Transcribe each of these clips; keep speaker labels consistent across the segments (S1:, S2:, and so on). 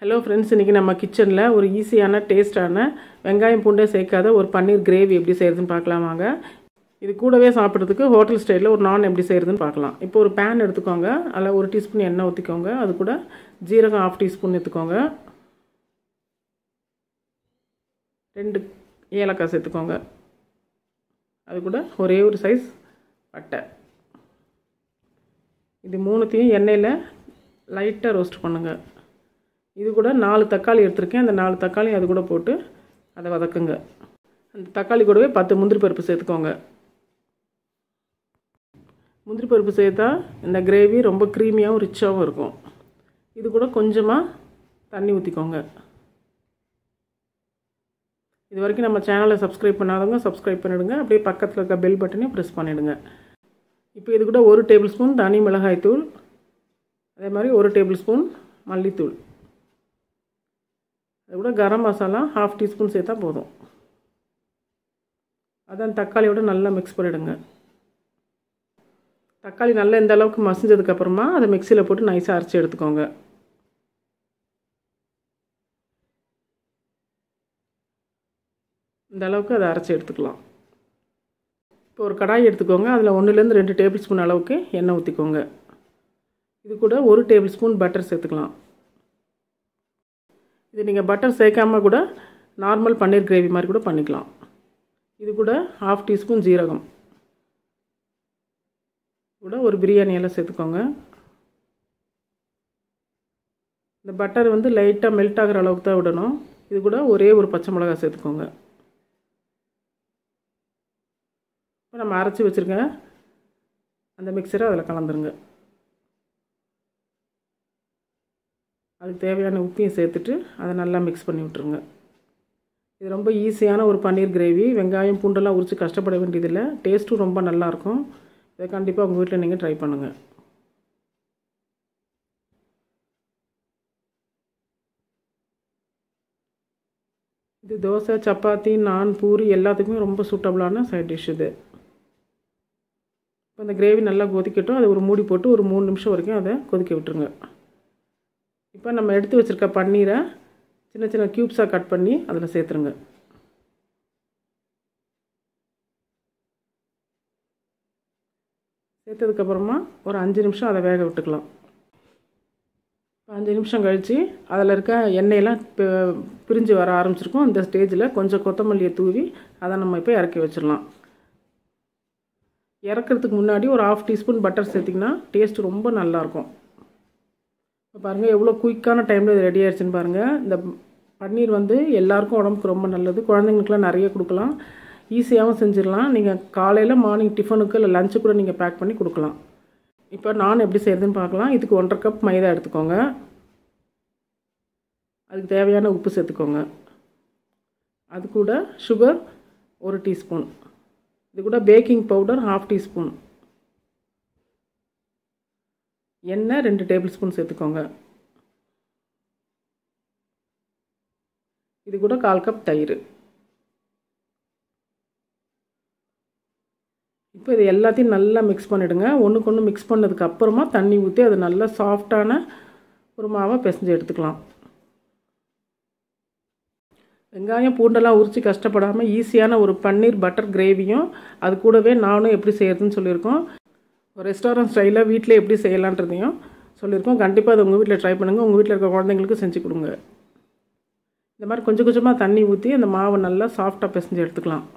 S1: hello friends இன்றைக்கி நம்ம கிச்சனில் ஒரு ஈஸியான டேஸ்டான வெங்காயம் பூண்டே சேர்க்காத ஒரு பன்னீர் கிரேவி எப்படி செய்கிறதுன்னு பார்க்கலாம் வாங்க இது கூடவே சாப்பிட்றதுக்கு ஹோட்டல் ஸ்டைலில் ஒரு நான் எப்படி செய்கிறதுன்னு பார்க்கலாம் இப்போ ஒரு பேன் எடுத்துக்கோங்க அதில் ஒரு டீஸ்பூன் எண்ணெய் ஊற்றிக்கோங்க அது கூட ஜீரகம் ஆஃப் டீஸ்பூன் எடுத்துக்கோங்க ரெண்டு ஏலக்காய் சேர்த்துக்கோங்க அது கூட ஒரே ஒரு சைஸ் பட்டை இது மூணுத்தையும் எண்ணெயில் லைட்டாக ரோஸ்ட் பண்ணுங்கள் இது கூட நாலு தக்காளி எடுத்திருக்கேன் அந்த நாலு தக்காளி அது கூட போட்டு அதை வதக்குங்க அந்த தக்காளி கூடவே பத்து முந்திரி பருப்பு சேர்த்துக்கோங்க முந்திரி பருப்பு சேர்த்தா இந்த கிரேவி ரொம்ப க்ரீமியாகவும் ரிச்சாகவும் இருக்கும் இது கூட கொஞ்சமாக தண்ணி ஊற்றிக்கோங்க இது வரைக்கும் நம்ம சேனலை சப்ஸ்கிரைப் பண்ணாதவங்க சப்ஸ்கிரைப் பண்ணிவிடுங்க அப்படியே பக்கத்தில் இருக்க பெல் பட்டனையும் ப்ரெஸ் பண்ணிவிடுங்க இப்போ இது கூட ஒரு டேபிள் ஸ்பூன் தனி மிளகாய் தூள் அதே மாதிரி ஒரு டேபிள் ஸ்பூன் மல்லித்தூள் அது கூட கரம் மசாலா ஹாஃப் டீஸ்பூன் சேர்த்தா போதும் அதான் தக்காளியோட நல்லா மிக்ஸ் பண்ணிவிடுங்க தக்காளி நல்லா இந்த அளவுக்கு மசிஞ்சதுக்கப்புறமா அதை மிக்சியில் போட்டு நைஸாக அரைச்சி எடுத்துக்கோங்க இந்த அளவுக்கு அதை அரைச்சி எடுத்துக்கலாம் இப்போ ஒரு கடாய் எடுத்துக்கோங்க அதில் ஒன்றுலேருந்து ரெண்டு டேபிள் ஸ்பூன் அளவுக்கு எண்ணெய் ஊற்றிக்கோங்க இது கூட ஒரு டேபிள் ஸ்பூன் பட்டர் சேர்த்துக்கலாம் இது நீங்கள் பட்டர் சேர்க்காம கூட நார்மல் பன்னீர் கிரேவி மாதிரி கூட பண்ணிக்கலாம் இது கூட ஹாஃப் டீஸ்பூன் ஜீரகம் கூட ஒரு பிரியாணி எல்லாம் சேர்த்துக்கோங்க இந்த பட்டர் வந்து லைட்டாக மெல்ட் ஆகிற அளவுக்கு தான் விடணும் இது கூட ஒரே ஒரு பச்சை மிளகாய் சேர்த்துக்கோங்க இப்போ நம்ம அரைச்சி வச்சுருக்க அந்த மிக்சரை அதில் கலந்துருங்க அதுக்கு தேவையான உப்பையும் சேர்த்துட்டு அதை நல்லா மிக்ஸ் பண்ணி விட்ருங்க இது ரொம்ப ஈஸியான ஒரு பன்னீர் கிரேவி வெங்காயம் பூண்டெல்லாம் உரித்து கஷ்டப்பட வேண்டியதில்லை டேஸ்ட்டும் ரொம்ப நல்லாயிருக்கும் இதை கண்டிப்பாக உங்கள் வீட்டில் நீங்கள் ட்ரை பண்ணுங்கள் இது தோசை சப்பாத்தி நான் பூரி எல்லாத்துக்குமே ரொம்ப சூட்டபுளான சைட் டிஷ் இது இப்போ இந்த கிரேவி நல்லா கொதிக்கட்டும் அதை ஒரு மூடி போட்டு ஒரு மூணு நிமிஷம் வரைக்கும் அதை கொதிக்க விட்டுருங்க இப்போ நம்ம எடுத்து வச்சுருக்க பன்னீரை சின்ன சின்ன க்யூப்ஸாக கட் பண்ணி அதில் சேர்த்துருங்க சேர்த்ததுக்கப்புறமா ஒரு அஞ்சு நிமிஷம் அதை வேக விட்டுக்கலாம் அஞ்சு நிமிஷம் கழித்து அதில் இருக்க எண்ணெயெல்லாம் பிரிஞ்சு வர ஆரம்பிச்சிருக்கும் இந்த ஸ்டேஜில் கொஞ்சம் கொத்தமல்லியை தூவி அதை நம்ம இப்போ இறக்கி வச்சிடலாம் இறக்கிறதுக்கு முன்னாடி ஒரு ஆஃப் டீஸ்பூன் பட்டர் சேர்த்திங்கன்னா டேஸ்ட் ரொம்ப நல்லாயிருக்கும் இப்போ பாருங்கள் எவ்வளோ குயிக்கான டைமில் இது ரெடி ஆயிடுச்சுன்னு பாருங்கள் இந்த பன்னீர் வந்து எல்லாருக்கும் உடம்புக்கு ரொம்ப நல்லது குழந்தைங்களுக்குலாம் நிறைய கொடுக்கலாம் ஈஸியாகவும் செஞ்சிடலாம் நீங்கள் காலையில் மார்னிங் டிஃபனுக்கு இல்லை லஞ்சு கூட நீங்கள் பேக் பண்ணி கொடுக்கலாம் இப்போ நான் எப்படி செய்கிறதுன்னு பார்க்கலாம் இதுக்கு ஒன்றரை கப் மைதா எடுத்துக்கோங்க அதுக்கு தேவையான உப்பு சேர்த்துக்கோங்க அது கூட சுகர் ஒரு டீஸ்பூன் இது கூட பேக்கிங் பவுடர் ஹாஃப் டீஸ்பூன் எண்ணெய் ரெண்டு டேபிள் ஸ்பூன் சேர்த்துக்கோங்க இது கூட கால் கப் தயிர் இப்போ இது எல்லாத்தையும் நல்லா மிக்ஸ் பண்ணிவிடுங்க ஒன்றுக்கு ஒன்று மிக்ஸ் பண்ணதுக்கு அப்புறமா தண்ணி ஊற்றி அது நல்லா சாஃப்டான ஒரு மாவை பிசைஞ்சு எடுத்துக்கலாம் வெங்காயம் பூண்டெல்லாம் உரித்து கஷ்டப்படாமல் ஈஸியான ஒரு பன்னீர் பட்டர் கிரேவியும் அது கூடவே நானும் எப்படி செய்கிறதுன்னு சொல்லியிருக்கோம் ஒரு ரெஸ்டாரண்ட் ஸ்டைலில் வீட்டில் எப்படி செய்யலான்றதையும் சொல்லியிருக்கோம் கண்டிப்பாக அதை உங்கள் வீட்டில் ட்ரை பண்ணுங்கள் உங்கள் வீட்டில் இருக்க குழந்தைங்களுக்கு செஞ்சு கொடுங்க இந்த மாதிரி கொஞ்சம் கொஞ்சமாக தண்ணி ஊற்றி அந்த மாவை நல்லா சாஃப்டாக பிசைஞ்சு எடுத்துக்கலாம்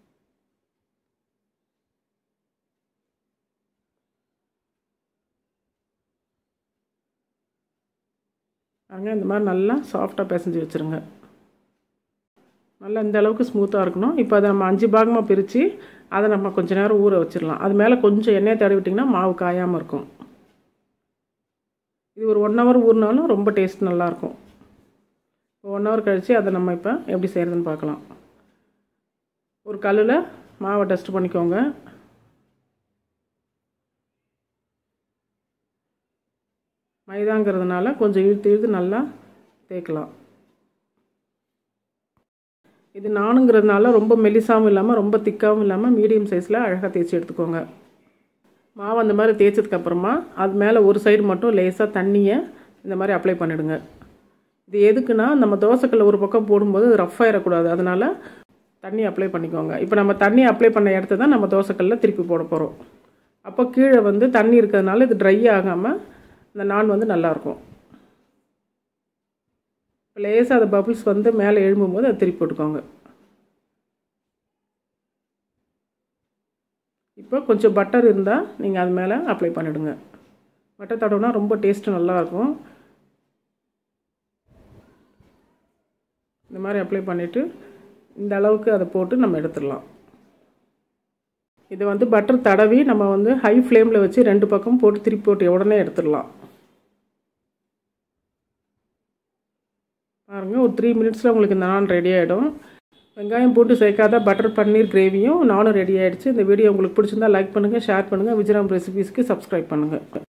S1: பாருங்க இந்த மாதிரி நல்லா சாஃப்டாக பிசைஞ்சு வச்சுருங்க நல்லா இந்த அளவுக்கு ஸ்மூத்தாக இருக்கணும் இப்போ அதை நம்ம அஞ்சு பாகமாக பிரித்து அதை நம்ம கொஞ்சம் நேரம் ஊற வச்சிடலாம் அது மேலே கொஞ்சம் எண்ணெய் தடவி விட்டிங்கன்னா மாவு காயாமல் இருக்கும் இது ஒரு ஒன் ஹவர் ஊறினாலும் ரொம்ப டேஸ்ட் நல்லாயிருக்கும் இப்போ ஒன் ஹவர் கழித்து அதை நம்ம இப்போ எப்படி செய்கிறதுன்னு பார்க்கலாம் ஒரு கல்லில் மாவை டஸ்ட் பண்ணிக்கோங்க மைதாங்கிறதுனால கொஞ்சம் இழுத்து இழுத்து நல்லா தேய்க்கலாம் இது நானுங்கிறதுனால ரொம்ப மெலிசாவும் இல்லாமல் ரொம்ப திக்காகவும் இல்லாமல் மீடியம் சைஸில் அழகாக தேய்ச்சி எடுத்துக்கோங்க மாவு அந்த மாதிரி தேய்ச்சதுக்கப்புறமா அது மேலே ஒரு சைடு மட்டும் லேசாக தண்ணியை இந்த மாதிரி அப்ளை பண்ணிவிடுங்க இது எதுக்குன்னா நம்ம தோசைக்கல்ல ஒரு பக்கம் போடும்போது அது ரஃப் ஆயிடக்கூடாது அதனால் தண்ணி அப்ளை பண்ணிக்கோங்க இப்போ நம்ம தண்ணி அப்ளை பண்ண இடத்த தான் நம்ம தோசைக்கல்ல திருப்பி போட போகிறோம் அப்போ கீழே வந்து தண்ணி இருக்கிறதுனால இது ட்ரை ஆகாமல் இந்த நான் வந்து நல்லாயிருக்கும் இப்போ லேசாக அது பபிள்ஸ் வந்து மேலே எழும்பும்போது அதை திருப்பி போட்டுக்கோங்க இப்போ கொஞ்சம் பட்டர் இருந்தால் நீங்கள் அது மேலே அப்ளை பண்ணிவிடுங்க பட்டர் தடவுனா ரொம்ப டேஸ்ட்டு நல்லாயிருக்கும் இந்த மாதிரி அப்ளை பண்ணிவிட்டு இந்த அளவுக்கு அதை போட்டு நம்ம எடுத்துடலாம் இது வந்து பட்டர் தடவி நம்ம வந்து ஹை ஃப்ளேமில் வச்சு ரெண்டு பக்கம் போட்டு திருப்பி போட்டு உடனே எடுத்துடலாம் பாருங்கள் ஒரு த்ரீ மினிட்ஸில் உங்களுக்கு இந்த நான் ரெடி ஆகிடும் வெங்காயம் போட்டு சேர்க்காத பட்டர் பன்னீர் கிரேவியும் நானும் ரெடி ஆகிடுச்சு இந்த வீடியோ உங்களுக்கு பிடிச்சிருந்தா லைக் பண்ணுங்கள் ஷேர் பண்ணுங்கள் விஜயராம் ரெசிபீஸ்க்கு சப்ஸ்கிரைப் பண்ணுங்கள்